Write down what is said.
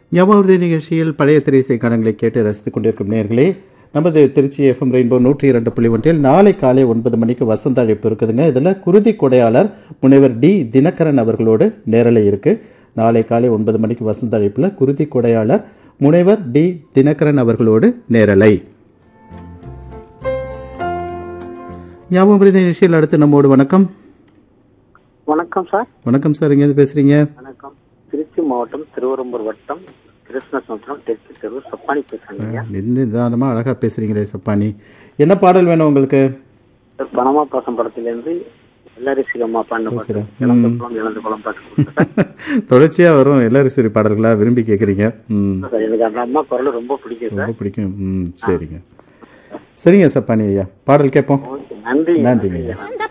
ஞாபகம் நிகழ்ச்சியில் பழைய திரைசை காலங்களை கேட்டு ரசித்துக் கொண்டிருக்கும் நேர்களே நமது திருச்சி எஃப்எம் ரெயின்போ நூற்றி இரண்டு புள்ளி ஒன்றில் நாளை காலை ஒன்பது மணிக்கு வசந்த அழைப்பு இருக்குதுங்க இதில் குருதி கொடையாளர் முனைவர் டி தினகரன் அவர்களோடு நேரலை இருக்கு நாளை காலை ஒன்பது மணிக்கு வசந்த அழைப்பில் குருதி கொடையாளர் முனைவர் டி தினகரன் அவர்களோடு நேரலை ஞாபகம் மருதி நிகழ்ச்சியில் அடுத்து நம்மோடு வணக்கம் வணக்கம் சார் வணக்கம் சார் எங்கேருந்து பேசுறீங்க வணக்கம் திருச்சி மாவட்டம் திருவரம்பூர் வட்டம் கிருஷ்ணசமுத்திரம் தெற்கு தெரு சப்பானி பேசுறேங்க நிதானமாக அழகாக பேசுகிறீங்களே சப்பானி என்ன பாடல் வேணும் உங்களுக்கு சார் பணமா பாசம் படத்திலிருந்து எல்லாரிசிகம்மா பாடின பாட்டு இழந்த குளம் இழந்த குளம் பாட்டு கொடுங்க சார். தொடர்ச்சியாக வரும் எல்லாரும் பாடல்களாக விரும்பி கேட்குறீங்க ம் சார் எனக்கு அந்த அம்மா குரல் ரொம்ப பிடிக்கும் சார் ரொம்ப பிடிக்கும் ம் சரிங்க சரிங்க சப்பானி ஐயா பாடல் கேட்போம் ஓகே நன்றி நன்றிங்க ஐயா அந்த